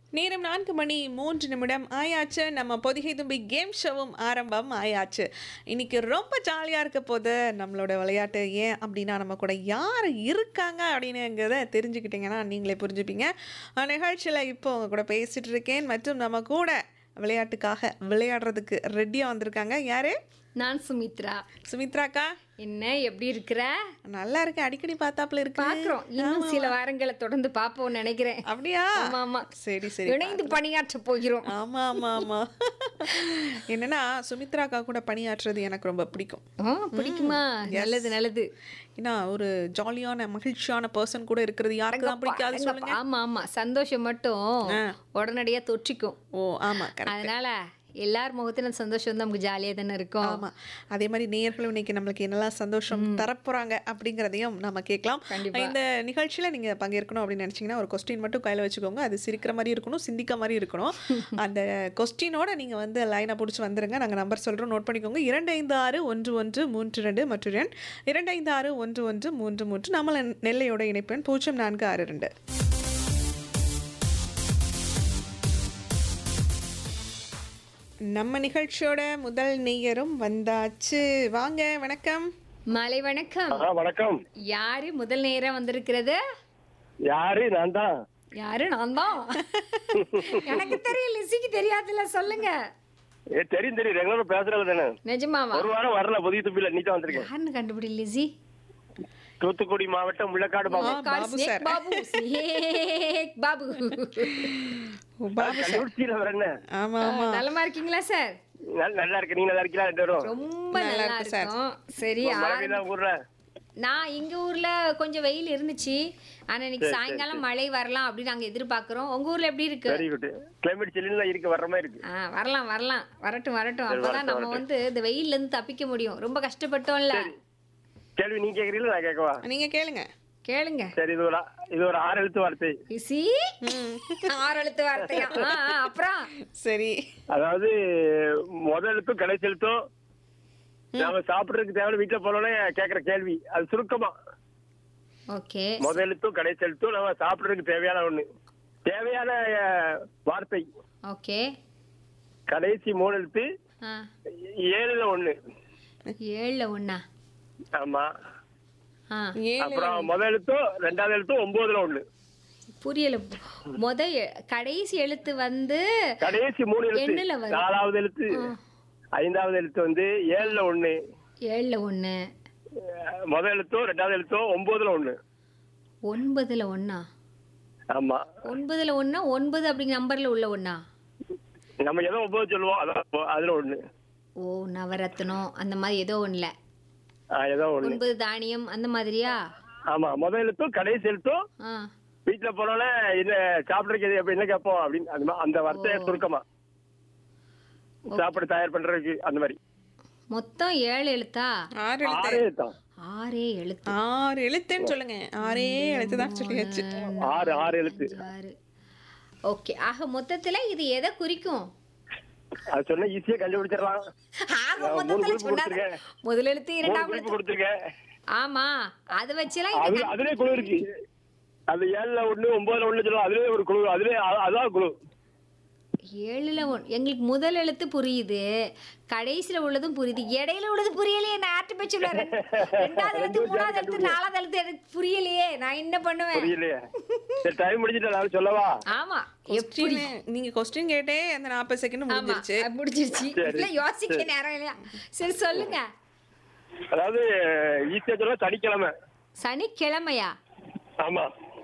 நேரம் நான்கு மணி மூன்று நிமிடம் ஆயாச்சு நம்ம பொதிகை தும்பி கேம் ஷோவும் ஆரம்பம் ஆயாச்சு இன்னைக்கு ரொம்ப ஜாலியாக இருக்க போது நம்மளோட விளையாட்டு ஏன் அப்படின்னா நம்ம கூட யார் இருக்காங்க அப்படின்னுங்கிறத தெரிஞ்சுக்கிட்டீங்கன்னா நீங்களே புரிஞ்சுப்பீங்க அஹ் நிகழ்ச்சியில் இப்போ உங்க கூட பேசிட்டு இருக்கேன் மற்றும் நம்ம கூட விளையாட்டுக்காக விளையாடுறதுக்கு ரெடியாக வந்திருக்காங்க யாரு நான் சுமித்ரா சுமித்ராக்கா என்ன எப்படி இருக்கிற நல்லா இருக்கு அடிக்கடி பார்த்தாப்புல இருக்கு பாக்குறோம் இன்னும் சில வாரங்களை தொடர்ந்து பாப்போம் நினைக்கிறேன் சரி அப்படியா ஆமா சரி சரி இணைந்து பணியாற்ற போகிறோம் ஆமா ஆமா ஆமா என்னன்னா சுமித்ராக்கா கூட பணியாற்றுறது எனக்கு ரொம்ப பிடிக்கும் ஆ, பிடிக்குமா நல்லது நல்லது ஏன்னா ஒரு ஜாலியான மகிழ்ச்சியான பர்சன் கூட இருக்கிறது யாருக்கு தான் பிடிக்காது எங்கப்பா, சொல்லுங்க ஆமா ஆமா சந்தோஷம் மட்டும் ஆ. உடனடியா தொற்றிக்கும் ஓ ஆமா கரெக்ட் அதனால எல்லார் முகத்திலும் சந்தோஷம் வந்து நமக்கு ஜாலியா தானே இருக்கும் ஆமா அதே மாதிரி நேயர்களும் இன்னைக்கு நம்மளுக்கு என்னெல்லாம் சந்தோஷம் தரப்போறாங்க அப்படிங்கிறதையும் நம்ம கேட்கலாம் கண்டிப்பா. இந்த நிகழ்ச்சியில நீங்க பங்கேற்கணும் அப்படின்னு நினைச்சீங்கன்னா ஒரு கொஸ்டின் மட்டும் கையில வச்சுக்கோங்க அது சிரிக்கிற மாதிரி இருக்கணும் சிந்திக்க மாதிரி இருக்கணும் அந்த கொஸ்டினோட நீங்க வந்து லைனை பிடிச்சி வந்துருங்க நாங்க நம்பர் சொல்றோம் நோட் பண்ணிக்கோங்க இரண்டு ஐந்து ஆறு ஒன்று ஒன்று மூன்று ரெண்டு மற்றும் எண் இரண்டு ஐந்து ஆறு ஒன்று ஒன்று மூன்று மூன்று நம்ம நெல்லையோட இணைப்பெண் பூஜ்ஜியம் நான்கு ஆறு ரெண்டு நம்ம நிகழ்ச்சியோட முதல் நேயரும் வந்தாச்சு வாங்க வணக்கம் மாலை வணக்கம் ஆ வணக்கம் யாரு முதல் நேரம் வந்திருக்கிறது யாரு நான் தான் யாரு நான் தான் எனக்கு தெரியும் லிசிக்கு தெரியாதுல்ல சொல்லுங்க ஏ தெரியும் தெரியும் ரெகுலர் பேசுறது தானே நிஜமாவா ஒரு வாரம் வரல புதிய துப்பில நீ தான் வந்திருக்கேன் யாருன்னு கண்டுபிடி லிசி தூத்துக்குடி மாவட்டம் முள்ளக்காடு மாவட்டம் car Babu snake sir. Babu snake Babu ஓ, பாபு சார் கண்டுபிடிச்சில வர என்ன ஆமா ஆமா ஆமா இருக்கீங்களா சார் நல்ல- நல்லா இருக்கு நீங்க நல்லா இருக்கீங்களா ரெண்டு பேரும் ரொம்ப நல்லா நல்லா இருக்கு சார். இருக்கும் சரி மழை ஆரம்பி- தான் ஊர்ல நான் எங்க ஊர்ல கொஞ்சம் வெயில் இருந்துச்சு ஆனா இன்னைக்கு சாயங்காலம் மழை வரலாம் அப்படின்னு நாங்க எதிர்பார்க்கிறோம் உங்க ஊர்ல எப்படி இருக்கு வெரி குட் கிளைமேட் சில்லுன்னு தான் இருக்கு வர்ற மாதிரி இருக்கு ஆ வரலாம் வரலாம் வரட்டும் வரட்டும் அப்பதான் வரட்டும், நம்ம வந்து இந்த வெயில்ல இருந்து தப்பிக்க முடியும் ரொம்ப கஷ்டப்பட்டோம்ல கேள்வி நீ கேக்குறீங்களா நான் கேட்கவா நீங்க கேளுங்க கேளுங்க சரி இது ஒரு ஆ- இது ஒரு ஆறு எழுத்து வார்த்தை இசி ஆறு எழுத்து வார்த்தையா ஆ, ஆ, அப்புறம் சரி அதாவது முதல் எழுத்தும் கடைசி எழுத்தும் நாம சாப்பிடுறதுக்கு தேவை வீட்டுல போனோடனே கேக்குற கேள்வி அது சுருக்கமா ஓகே முதல் எழுத்தும் கடைசி எழுத்தும் நம்ம சாப்பிடுறதுக்கு தேவையான ஒண்ணு தேவையான அஹ், வார்த்தை ஓகே கடைசி மூணு எழுத்து ஆ ஏழுல ஒண்ணு ஏழுல ஒண்ணா ஆமா ஆ ஏழு அப்புறம் முதல் எழுத்தும் ரெண்டாவது எழுத்தும் ஒன்பதுல ஒண்ணு புரியல முத எ- கடைசி எழுத்து வந்து கடைசி மூணு எண்ணுல எழுத்து வரும். நாலாவது எழுத்து ஐந்தாவது எழுத்து வந்து ஏழுல ஒண்ணு ஏழுல ஒண்ணு அஹ், முதல் எழுத்தும் ரெண்டாவது எழுத்தும் ஒன்பதுல ஒண்ணு ஒன்பதுல ஒண்ணா ஆமா ஒன்பதுல ஒண்ணா ஒன்பது அப்படிங்கிற நம்பர்ல உள்ள ஒண்ணா நம்ம ஏதோ ஒன்பது சொல்லுவோம் அதான் ஒ- அதுல ஒண்ணு ஓ நவரத்னம் அந்த மாதிரி ஏதோ ஒண்ணுல ஆஹ், ஏதோ ஒண்ணு ஒன்பது தானியம் அந்த மாதிரியா ஆமா முதல் எழுத்தும் கடைசி எழுத்தும் ஆ வீட்டுல போனோடனே என்ன சாப்பிடுறதுக்கு எது எப்படி என்ன கேட்போம் அப்படின்னு அந்த மா- அந்த வார்த்தை சுருக்கமா சாப்பாடு தயார் பண்றதுக்கு அந்த மாதிரி மொத்தம் ஏழு எழுத்தா ஆறு எழுத்து ஆறே தான் ஆறே எழுத்து ஆறு எழுத்துன்னு சொல்லுங்க ஆறே எழுத்து தான் சொல்லியாச்சு ஆறு ஆறு எழுத்து அஞ்சு, ஆறு ஓகே ஆக மொத்தத்துல இது எதை குறிக்கும் அது சொன்னா ஈஸியா கண்டுபிடிச்சிடலாம் ஆக நான் மூணு மொத்தத்துல குறிப்பு சொன்னாத கொடுத்திருக்கேன். முதல் எழுத்து மூணு இரண்டாம் குறிப்பு எழுத்து கொடுத்துருக்கேன் ஆமா அது வச்சுலாம் இது அது கண்டு- அதுலயே குழு இருக்கு அது ஏழுல ஒண்ணு ஒன்பதுல ஒண்ணு சொல்லலாம் அதுலயே ஒரு குழு அதுலயே அ- அதான் குழு ஏழுல ஒன் எங்களுக்கு முதல் எழுத்து புரியுது கடைசியில உள்ளதும் புரியுது இடையில உள்ளது புரியலையே நான் ஆட்டு பேச்சு ரெண்டாவது எழுத்து மூணாவது எழுத்து நாலாவது எழுத்து எனக்கு புரியலையே நான் என்ன பண்ணுவேன் புரியலையே சரி டைம் முடிஞ்சிட்டு நான் சொல்லவா ஆமா எப்படி Question- நீங்க கொஸ்டின் கேட்டே அந்த நாற்பது செகண்ட் ஆமா முடிஞ்சிருச்சு அது முடிஞ்சிருச்சு சரி, இல்ல யோசிக்க நேரம் இல்லையா சரி சொல்லுங்க அதாவது ஈஸியா சொல்ல சனிக்கிழமை சனிக்கிழமையா ஆமா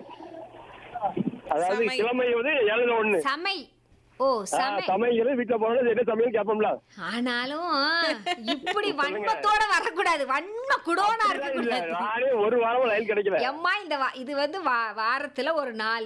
அதாவது சமை. கிழமை வந்து ஏழுல ஒண்ணு சமை ஓ சமை சமைக்கிறது வீட்டுல போனோட என்ன சமையல் கேட்போம்ல ஆனாலும் இப்படி வன்மத்தோட வரக்கூடாது வன்ம குடோனா இருக்க இல்ல கூடாது நானே ஒரு வாரம் லைன் கிடைக்கல எம்மா இந்த வா- இது வந்து வா- வாரத்துல ஒரு நாலு